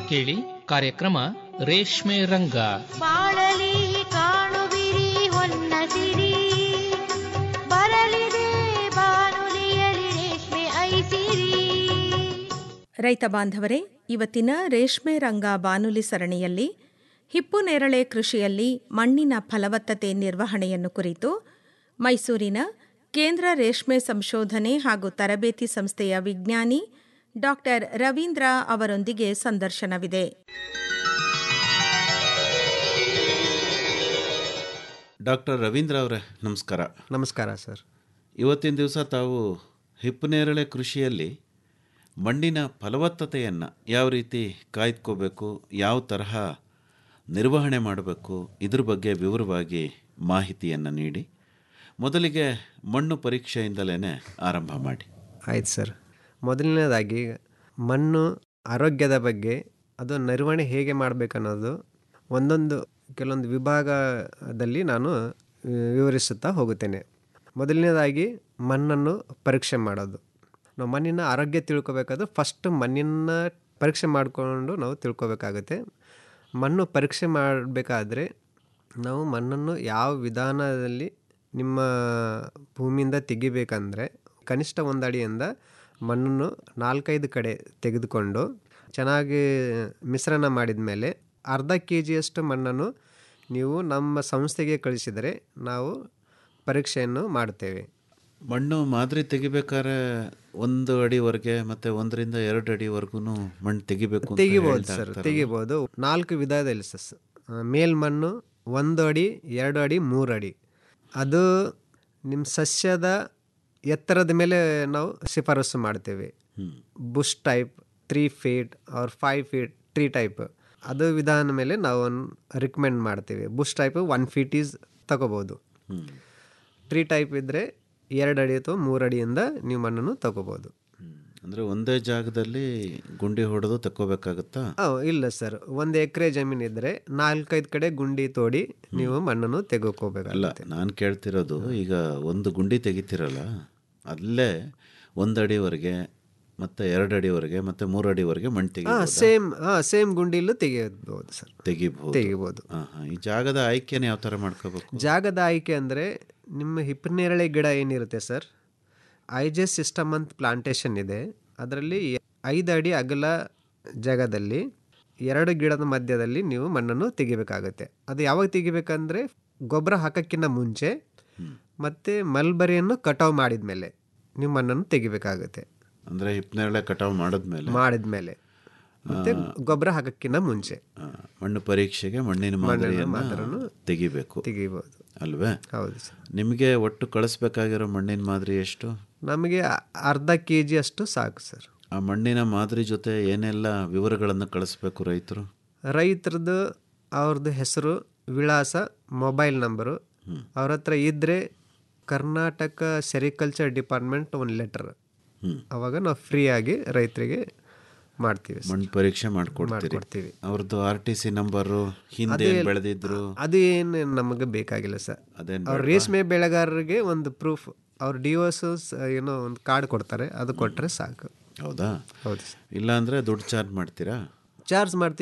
ಕೇಳಿ ಕಾರ್ಯಕ್ರಮ ರೇಷ್ಮೆ ರಂಗ ಬಾಳಲಿ ಕಾಣುವಿರಿ ಹೊನ್ನ ಸಿರಿ ಬರಲಿದೆ ಬಾನುಲಿಯಲಿ ರೇಷ್ಮೆ ಐಸಿರಿ ರೈತ ಬಾಂಧವರೇ ಇವತ್ತಿನ ರೇಷ್ಮೆ ರಂಗ ಬಾನುಲಿ ಸರಣಿಯಲ್ಲಿ ಹಿಪ್ಪು ನೇರಳೆ ಕೃಷಿಯಲ್ಲಿ ಮಣ್ಣಿನ ಫಲವತ್ತತೆ ನಿರ್ವಹಣೆಯನ್ನು ಕುರಿತು ಮೈಸೂರಿನ ಕೇಂದ್ರ ರೇಷ್ಮೆ ಸಂಶೋಧನೆ ಹಾಗೂ ತರಬೇತಿ ಸಂಸ್ಥೆಯ ವಿಜ್ಞಾನಿ ಡಾಕ್ಟರ್ ರವೀಂದ್ರ ಅವರೊಂದಿಗೆ ಸಂದರ್ಶನವಿದೆ ಡಾಕ್ಟರ್ ರವೀಂದ್ರ ಅವರೇ ನಮಸ್ಕಾರ ನಮಸ್ಕಾರ ಸರ್ ಇವತ್ತಿನ ದಿವಸ ತಾವು ಹಿಪ್ಪನೇರಳೆ ಕೃಷಿಯಲ್ಲಿ ಮಣ್ಣಿನ ಫಲವತ್ತತೆಯನ್ನು ಯಾವ ರೀತಿ ಕಾಯ್ದುಕೋಬೇಕು ಯಾವ ತರಹ ನಿರ್ವಹಣೆ ಮಾಡಬೇಕು ಇದ್ರ ಬಗ್ಗೆ ವಿವರವಾಗಿ ಮಾಹಿತಿಯನ್ನು ನೀಡಿ ಮೊದಲಿಗೆ ಮಣ್ಣು ಪರೀಕ್ಷೆಯಿಂದಲೇ ಆರಂಭ ಮಾಡಿ ಆಯ್ತು ಸರ್ ಮೊದಲನೇದಾಗಿ ಮಣ್ಣು ಆರೋಗ್ಯದ ಬಗ್ಗೆ ಅದು ನಿರ್ವಹಣೆ ಹೇಗೆ ಮಾಡಬೇಕನ್ನೋದು ಒಂದೊಂದು ಕೆಲವೊಂದು ವಿಭಾಗದಲ್ಲಿ ನಾನು ಆ, ವಿವರಿಸುತ್ತಾ ಹೋಗುತ್ತೇನೆ ಮೊದಲನೇದಾಗಿ ಮಣ್ಣನ್ನು ಪರೀಕ್ಷೆ ಮಾಡೋದು ನಾವು ಮಣ್ಣಿನ ಆರೋಗ್ಯ ತಿಳ್ಕೊಬೇಕಾದ್ರೆ ಫಸ್ಟ್ ಮಣ್ಣಿನ ಪರೀಕ್ಷೆ ಮಾಡಿಕೊಂಡು ನಾವು ತಿಳ್ಕೊಬೇಕಾಗುತ್ತೆ ಮಣ್ಣು ಪರೀಕ್ಷೆ ಮಾಡಬೇಕಾದ್ರೆ ನಾವು ಮಣ್ಣನ್ನು ಯಾವ ವಿಧಾನದಲ್ಲಿ ನಿಮ್ಮ ಭೂಮಿಯಿಂದ ತೆಗಿಬೇಕಂದ್ರೆ ಕನಿಷ್ಠ ಒಂದು ಅಡಿಯಿಂದ ಮಣ್ಣನ್ನು ನಾಲ್ಕೈದು ಕಡೆ ತೆಗೆದುಕೊಂಡು ಚೆನ್ನಾಗಿ ಮಿಶ್ರಣ ಮಾಡಿದ ಮೇಲೆ ಅರ್ಧ ಕೆ ಜಿಯಷ್ಟು ಮಣ್ಣನ್ನು ನೀವು ನಮ್ಮ ಸಂಸ್ಥೆಗೆ ಕಳಿಸಿದರೆ ನಾವು ಪರೀಕ್ಷೆಯನ್ನು ಮಾಡುತ್ತೇವೆ ಮಣ್ಣು ಮಾದರಿ ತೆಗಿಬೇಕಾದ್ರೆ ಒಂದು ಅಡಿವರೆಗೆ ಮತ್ತು ಒಂದರಿಂದ ಎರಡು ಅಡಿವರೆಗೂ ಮಣ್ಣು ತೆಗಿಬೇಕು ಅಂತ ತೆಗಿಬೋದು ಹೇಳ್ತಾ ಸರ್ ಇರ್ತಾರಲ್ಲ. ತೆಗಿಬೋದು ನಾಲ್ಕು ವಿಧದಲ್ಲಿ ಸರ್ ಮೇಲ್ಮಣ್ಣು ಒಂದು ಅಡಿ ಎರಡು ಅಡಿ ಮೂರು ಅಡಿ ಅದು ನಿಮ್ಮ ಸಸ್ಯದ ಎತ್ತರದ ಮೇಲೆ ನಾವು ಶಿಫಾರಸು ಮಾಡ್ತೇವೆ bush type three feet or five feet tree type ಅದು ವಿಧಾನ ಮೇಲೆ ನಾವು ರಿಕಮೆಂಡ್ ಮಾಡ್ತೇವೆ bush type one feet is ತಗೋಬೋದು ಟ್ರೀ ಟೈಪ್ ಇದ್ದರೆ ಎರಡು ಅಡಿ ಅಥವಾ ಮೂರು ಅಡಿಯಿಂದ ನೀವು ಮಣ್ಣನ್ನು ತಗೋಬೋದು ಅಂದರೆ ಒಂದೇ ಜಾಗದಲ್ಲಿ ಗುಂಡಿ ಹೊಡೆದು ತಕ್ಕೋಬೇಕಾಗತ್ತಾ ಆ, ಇಲ್ಲ ಸರ್ ಒಂದು ಎಕರೆ ಜಮೀನು ಇದ್ದರೆ ನಾಲ್ಕೈದು ಕಡೆ ಗುಂಡಿ ತೋಡಿ ನೀವು ಮಣ್ಣನ್ನು ಅಲ್ಲ ತೆಗೆದುಕೋಬೇಕಾಗುತ್ತೆ ನಾನು ಕೇಳ್ತಿರೋದು ಈಗ ಒಂದು ಗುಂಡಿ ತೆಗಿತೀರಲ್ಲ ಅಲ್ಲೇ ಒಂದು ಅಡಿವರೆಗೆ ಮತ್ತು ಎರಡು ಅಡಿವರೆಗೆ ಮತ್ತು ಮೂರು ಅಡಿವರೆಗೆ ಮಣ್ಣು ತೆಗಿ ಹಾಂ ಸೇಮ್ ಹಾಂ ಸೇಮ್ ಗುಂಡಿಲೂ ತೆಗೆಯಬಹುದು ಸರ್ ತೆಗಿಬಹುದು ತೆಗಿಬೋದು ಹಾಂ ಹಾಂ ಈ ಜಾಗದ ಆಯ್ಕೆನ ಯಾವ ಥರ ಮಾಡ್ಕೋಬೇಕು ಜಾಗದ ಆಯ್ಕೆ ಅಂದರೆ ನಿಮ್ಮ ಹಿಪ್ಪನೇರಳೆ ಗಿಡ ಏನಿರುತ್ತೆ ಸರ್ ಐಜೆಸ್ ಸಿಸ್ಟಮ್ ಅಂತ ಪ್ಲಾಂಟೇಶನ್ ಇದೆ ಅದರಲ್ಲಿ ಐದು ಅಡಿ ಅಗಲ ಜಾಗದಲ್ಲಿ ಎರಡು ಗಿಡದ ಮಧ್ಯದಲ್ಲಿ ನೀವು ಮಣ್ಣನ್ನು ತೆಗಿಬೇಕಾಗುತ್ತೆ ಅದು ಯಾವಾಗ ತೆಗಿಬೇಕಂದ್ರೆ ಗೊಬ್ಬರ ಹಾಕೋಕ್ಕಿಂತ ಮುಂಚೆ ಮತ್ತು ಮಲ್ಬರಿಯನ್ನು ಕಟಾವು ಮಾಡಿದ ಮೇಲೆ ನೀವು ಮಣ್ಣನ್ನು ತೆಗಿಬೇಕಾಗುತ್ತೆ ಅಂದರೆ ಹಿಪ್ನೇರಳೆ ಕಟಾವು ಮಾಡಿದ್ಮೇಲೆ ಮಾಡಿದ ಮೇಲೆ ಮತ್ತು ಗೊಬ್ಬರ ಹಾಕೋಕ್ಕಿಂತ ಮುಂಚೆ ಆ, ಮಣ್ಣು ಪರೀಕ್ಷೆಗೆ ಮಣ್ಣಿನ ಮಾದರಿಯನ್ನು ತೆಗಿಬೇಕು ತೆಗಿಬೋದು ಅಲ್ವೇ ಹೌದು ಸರ್ ನಿಮಗೆ ಒಟ್ಟು ಕಳಿಸ್ಬೇಕಾಗಿರೋ ಮಣ್ಣಿನ ಮಾದರಿ ಎಷ್ಟು ನಮಗೆ ಅ- ಅರ್ಧ ಕೆ ಜಿ ಅಷ್ಟು ಸಾಕು ಸರ್ ಆ ಮಣ್ಣಿನ ಮಾದರಿ ಜೊತೆ ಏನೆಲ್ಲ ವಿವರಗಳನ್ನು ಕಳಿಸ್ಬೇಕು ರೈತರು ರೈತರದ್ದು ಅವ್ರದ್ದು ಹೆಸರು ವಿಳಾಸ ಮೊಬೈಲ್ ನಂಬರು ಅವ್ರ ಹತ್ರ ಇದ್ದರೆ ಕರ್ನಾಟಕ ಸೆರಿಕಲ್ಚರ್ ಡಿಪಾರ್ಟ್ಮೆಂಟ್ ಒಂದು ಲೆಟರ್ ಅವಾಗ ನಾವು ಫ್ರೀಯಾಗಿ ರೈತರಿಗೆ ಮಾಡ್ತೀವಿ ಸರ್. ಮಣ್ಣು ಪರೀಕ್ಷೆ ಮಾಡ್ಕೊಡ್ತೀರಿ ಮಾಡ್ಕೊಡ್ತೀವಿ. ಅವ್ರದ್ದು ಆರ್ ಟಿ ಸಿ ನಂಬರು ಹಿಂದೆ ಏನ್ ಬೆಳೆದಿದ್ರು ಅದು ಏನು ನಮಗೆ ಬೇಕಾಗಿಲ್ಲ ಸರ್ ಅದೇನ್ ಅವ್ರ ರೇಷ್ಮೆ ಬೆಳೆಗಾರರಿಗೆ ಒಂದು ಪ್ರೂಫ್ ಅವ್ರ ಡಿ ಒಸ್ ಏನೋ ಒಂದು ಕಾರ್ಡ್ ಕೊಡ್ತಾರೆ ಅದು ಕೊಟ್ಟರೆ ಸಾಕು ಹೌದಾ ಹೌದು ಸರ್ ಇಲ್ಲ ಅಂದ್ರೆ ದುಡ್ಡು ಚಾರ್ಜ್ ಮಾಡ್ತೀರಾ ಚಾರ್ಜ್ ಮಾಡ್ತೀವಿ